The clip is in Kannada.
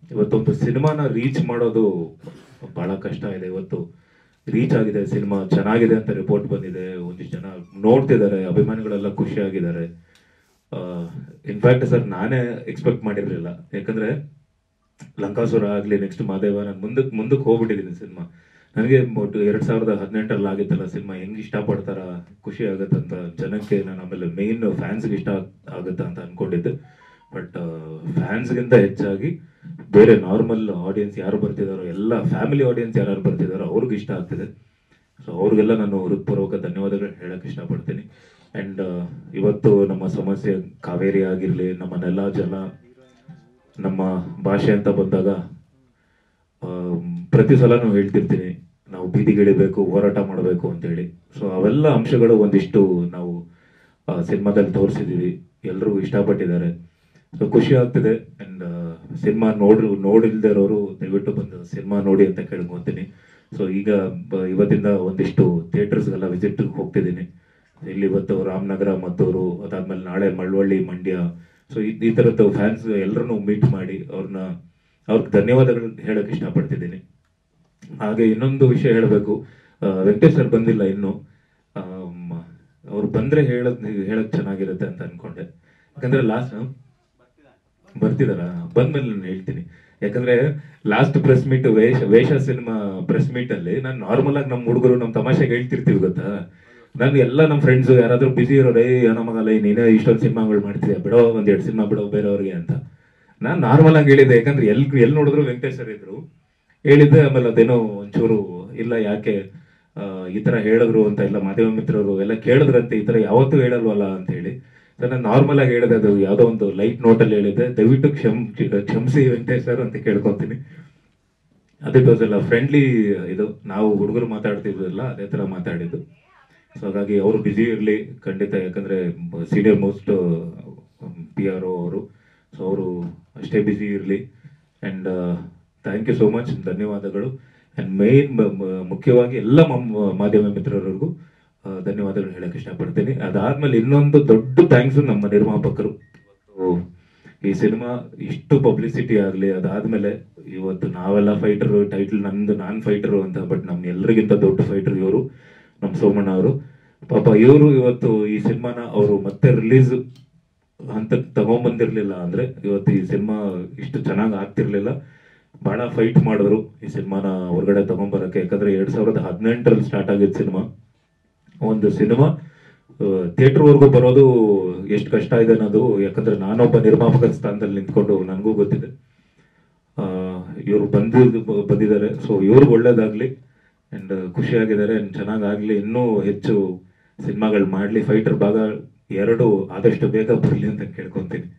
ಇವತ್ತೊಂದು ಸಿನಿಮಾನ ರೀಚ್ ಮಾಡೋದು ಬಹಳ ಕಷ್ಟ ಇದೆ ಇವತ್ತು ರೀಚ್ ಆಗಿದೆ ಸಿನಿಮಾ ಚೆನ್ನಾಗಿದೆ ಅಂತ ರಿಪೋರ್ಟ್ ಬಂದಿದೆ ಒಂದಿಷ್ಟು ಜನ ನೋಡ್ತಿದ್ದಾರೆ ಅಭಿಮಾನಿಗಳೆಲ್ಲ ಖುಷಿಯಾಗಿದ್ದಾರೆ ಇನ್ಫ್ಯಾಕ್ಟ್ ಸರ್ ನಾನೇ ಎಕ್ಸ್ಪೆಕ್ಟ್ ಮಾಡಿರಲಿಲ್ಲ ಯಾಕಂದ್ರೆ ಲಂಕಾಸುರ ಆಗಲಿ ನೆಕ್ಸ್ಟ್ ಮಾದೇವ ನಾನು ಮುಂದಕ್ಕೆ ಮುಂದಕ್ಕೆ ಹೋಗ್ಬಿಟ್ಟಿದ್ದೀನಿ ಸಿನಿಮಾ ನನಗೆ ಒಟ್ಟು ಎರಡ್ ಸಾವಿರದ ಹದಿನೆಂಟರಲ್ಲಿ ಆಗಿತ್ತಲ್ಲ ಸಿನಿಮಾ ಹೆಂಗ್ ಇಷ್ಟಪಡ್ತಾರ ಖುಷಿ ಆಗತ್ತಂತ ಜನಕ್ಕೆ ನಾನು ಆಮೇಲೆ ಮೇನ್ ಫ್ಯಾನ್ಸ್ಗೆ ಇಷ್ಟ ಆಗುತ್ತಾ ಅಂತ ಅನ್ಕೊಂಡಿದ್ದೆ ಬಟ್ ಫ್ಯಾನ್ಸ್ಗಿಂತ ಹೆಚ್ಚಾಗಿ ಬೇರೆ ನಾರ್ಮಲ್ ಆಡಿಯನ್ಸ್ ಯಾರು ಬರ್ತಿದಾರೋ ಎಲ್ಲ ಫ್ಯಾಮಿಲಿ ಆಡಿಯನ್ಸ್ ಯಾರು ಬರ್ತಿದಾರೋ ಅವ್ರಿಗೆ ಇಷ್ಟ ಆಗ್ತಿದೆ ಸೊ ಅವ್ರಿಗೆಲ್ಲ ನಾನು ಹೃತ್ಪೂರ್ವಕ ಧನ್ಯವಾದಗಳು ಹೇಳಕ್ ಇಷ್ಟಪಡ್ತೀನಿ ಅಂಡ್ ಇವತ್ತು ನಮ್ಮ ಸಮಸ್ಯೆ ಕಾವೇರಿ ಆಗಿರ್ಲಿ ನಮ್ಮ ನೆಲ ಜಲ ನಮ್ಮ ಭಾಷೆ ಅಂತ ಬಂದಾಗ ಆಮ್, ಪ್ರತಿ ಸಲನೂ ಹೇಳ್ತಿರ್ತೀನಿ ನಾವು ಬೀದಿಗಿಳಿಬೇಕು ಹೋರಾಟ ಮಾಡಬೇಕು ಅಂತ ಹೇಳಿ ಸೊ ಅವೆಲ್ಲ ಅಂಶಗಳು ಒಂದಿಷ್ಟು ನಾವು ಸಿನಿಮಾದಲ್ಲಿ ತೋರಿಸಿದೀವಿ ಎಲ್ಲರೂ ಇಷ್ಟಪಟ್ಟಿದ್ದಾರೆ ಸೊ ಖುಷಿ ಆಗ್ತಿದೆ ಅಂಡ್ ಸಿನಿಮಾ ನೋಡ್ ನೋಡಿಲ್ದೇ ಇರೋರು ದಯವಿಟ್ಟು ಬಂದು ಸಿನಿಮಾ ನೋಡಿ ಅಂತ ಕೇಳ್ಕೊಂತೀನಿ ಸೊ ಈಗ ಬ- ಇವತ್ತಿಂದ ಒಂದಿಷ್ಟು ಥಿಯೇಟರ್ಸ್ಗೆಲ್ಲ ವಿಸಿಟ್ ಹೋಗ್ತಿದ್ದೀನಿ ಇಲ್ಲಿ ಇವತ್ತು ರಾಮನಗರ ಮದ್ದೂರು ಅದಾದ್ಮೇಲೆ ನಾಳೆ ಮಳವಳ್ಳಿ ಮಂಡ್ಯ ಸೊ ಈ ಥರದ್ದು ಫ್ಯಾನ್ಸ್ ಎಲ್ಲರನ್ನೂ ಮೀಟ್ ಮಾಡಿ ಅವ್ರನ್ನ ಅವ್ರಿಗೆ ಧನ್ಯವಾದಗಳು ಹೇಳಕ್ ಇಷ್ಟಪಡ್ತಿದ್ದೀನಿ ಹಾಗೆ ಇನ್ನೊಂದು ವಿಷಯ ಹೇಳಬೇಕು ವೆಂಕಟೇಶ್ ಸರ್ ಬಂದಿಲ್ಲ ಇನ್ನು ಆಮ್, ಅವ್ರು ಬಂದ್ರೆ ಹೇಳಕ್ ಹೇಳಕ್ ಚೆನ್ನಾಗಿರುತ್ತೆ ಅಂತ ಅನ್ಕೊಂಡೆ ಯಾಕಂದ್ರೆ ಲಾಸ್ಟ್ ಬರ್ತಿದಾರ ಬಂದ್ಮೇಲೆ ನಾನು ಹೇಳ್ತೀನಿ ಯಾಕಂದ್ರೆ ಲಾಸ್ಟ್ ಪ್ರೆಸ್ ಮೀಟ್ ವೇಷ ವೇಷ ಸಿನಿಮಾ ಪ್ರೆಸ್ ಮೀಟ್ ಅಲ್ಲಿ ನಾನು ನಾರ್ಮಲ್ ಆಗಿ ನಮ್ಮ ಹುಡುಗರು ನಮ್ಮ ತಮಾಷೆಗೆ ಹೇಳ್ತಿರ್ತೀವಿ ಗೊತ್ತಾ ನಾನು ಎಲ್ಲ ನಮ್ಮ ಫ್ರೆಂಡ್ಸ್ ಯಾರಾದ್ರೂ ಬಿಸಿ ಇರೋರೇ ನಮಗಲ್ಲ ನೀನೇ ಇಷ್ಟೊಂದು ಸಿನಿಮಾಗಳು ಮಾಡ್ತೀಯ ಬಿಡೋ ಒಂದ್ ಎರಡು ಸಿನಿಮಾ ಬಿಡೋ ಬೇರೆಯವ್ರಿಗೆ ಅಂತ ನಾನು ನಾರ್ಮಲ್ ಆಗಿ ಹೇಳಿದ್ದೆ ಯಾಕಂದ್ರೆ ಎಲ್ ಎಲ್ಲಿ ನೋಡಿದ್ರು ವೆಂಕಟೇಶ್ ಸರ್ ಇದ್ರು ಹೇಳಿದ್ದೆ ಆಮೇಲೆ ಅದೇನೋ ಒಂಚೂರು ಇಲ್ಲ ಯಾಕೆ ಆ, ಈ ತರ ಹೇಳಿದ್ರು ಅಂತ ಎಲ್ಲ ಮಾಧ್ಯಮ ಮಿತ್ರರು ಎಲ್ಲ ಕೇಳಿದ್ರಂತೆ ಈ ತರ ಯಾವತ್ತೂ ಹೇಳಲ್ವಲ್ಲ ಅಂತ ಹೇಳಿ ನಾನು ನಾರ್ಮಲ್ ಆಗಿ ಹೇಳಿದೆ ಅದು ಯಾವ್ದೋ ಒಂದು ಲೈಟ್ ನೋಟ್ ಅಲ್ಲಿ ಹೇಳಿದ್ದೆ ದಯವಿಟ್ಟು ಕ್ಷಮ್ ಕ್ಷಮಿಸಿ ವೆಂಕಟೇಶ್ ಸರ್ ಅಂತ ಕೇಳ್ಕೊತೀನಿ ಅದೇ ಎಲ್ಲ ಫ್ರೆಂಡ್ಲಿ ಇದು ನಾವು ಹುಡುಗರು ಮಾತಾಡ್ತಿದ್ವಲ್ಲ ಅದೇ ತರ ಮಾತಾಡಿದ್ದು ಸೊ ಹಾಗಾಗಿ ಅವರು ಬ್ಯುಸಿ ಇರಲಿ ಖಂಡಿತ ಯಾಕಂದ್ರೆ senior most P R O ಅವರು ಸೊ ಅವರು ಅಷ್ಟೇ ಬ್ಯುಸಿ ಇರಲಿ and thank you so much ಧನ್ಯವಾದಗಳು ಅಂಡ್ ಮೇನ್ ಮುಖ್ಯವಾಗಿ ಎಲ್ಲ ಮಮ್- ಮಾಧ್ಯಮ ಮಿತ್ರರಿಗೂ ಆ, ಧನ್ಯವಾದಗಳು ಹೇಳಕ್ ಇಷ್ಟಪಡ್ತೀನಿ ಅದಾದ್ಮೇಲೆ ಇನ್ನೊಂದು ದೊಡ್ಡ ಥ್ಯಾಂಕ್ಸ್ ನಮ್ಮ ನಿರ್ಮಾಪಕರು ಇವತ್ತು ಈ ಸಿನಿಮಾ ಇಷ್ಟು ಪಬ್ಲಿಸಿಟಿ ಆಗ್ಲಿ ಅದಾದ್ಮೇಲೆ ಇವತ್ತು ನಾವೆಲ್ಲ ಫೈಟರ್ ಟೈಟಲ್ ನಂದು ನಾನ್ ಫೈಟರ್ ಅಂತ ಬಟ್ ನಮ್ ಎಲ್ರಿಗಿಂತ ದೊಡ್ಡ ಫೈಟರ್ ಇವರು ನಮ್ ಸೋಮಣ್ಣ ಅವರು ಪಾಪ ಇವರು ಇವತ್ತು ಈ ಸಿನಿಮಾನ ಅವರು ಮತ್ತೆ ರಿಲೀಸ್ ಹಂತಕ್ಕೆ ತಗೊಂಬಂದಿರ್ಲಿಲ್ಲ ಅಂದ್ರೆ ಇವತ್ತು ಈ ಸಿನಿಮಾ ಇಷ್ಟು ಚೆನ್ನಾಗಿ ಆಗ್ತಿರ್ಲಿಲ್ಲ ಬಹಳ ಫೈಟ್ ಮಾಡಿದ್ರು ಈ ಸಿನಿಮಾನ ಹೊರಗಡೆ ತಗೊಂಬರಕ್ಕೆ ಯಾಕಂದ್ರೆ ಎರಡ್ ಸಾವಿರದ ಹದಿನೆಂಟರಲ್ಲಿ ಸ್ಟಾರ್ಟ್ ಆಗಿದ್ದ ಸಿನಿಮಾ ಒಂದು ಸಿನಿಮಾ ಥಿಯೇಟರ್ ವರ್ಗೂ ಬರೋದು ಎಷ್ಟು ಕಷ್ಟ ಇದೆ ಅನ್ನೋದು ಯಾಕಂದ್ರೆ ನಾನೊಬ್ಬ ನಿರ್ಮಾಪಕ ಸ್ಥಾನದಲ್ಲಿ ನಿಂತ್ಕೊಂಡು ನನಗೂ ಗೊತ್ತಿದೆ ಇವರು ಬಂದು ಬಂದಿದ್ದಾರೆ ಸೊ ಇವ್ರಿಗೆ ಒಳ್ಳೇದಾಗ್ಲಿ ಅಂಡ್ ಖುಷಿಯಾಗಿದ್ದಾರೆ ಅಂಡ್ ಚೆನ್ನಾಗಾಗ್ಲಿ ಇನ್ನೂ ಹೆಚ್ಚು ಸಿನಿಮಾಗಳು ಮಾಡ್ಲಿ ಫೈಟರ್ ಭಾಗ ಎರಡು ಆದಷ್ಟು ಬೇಗ ಬರಲಿ ಅಂತ ಕೇಳ್ಕೊಂತೀನಿ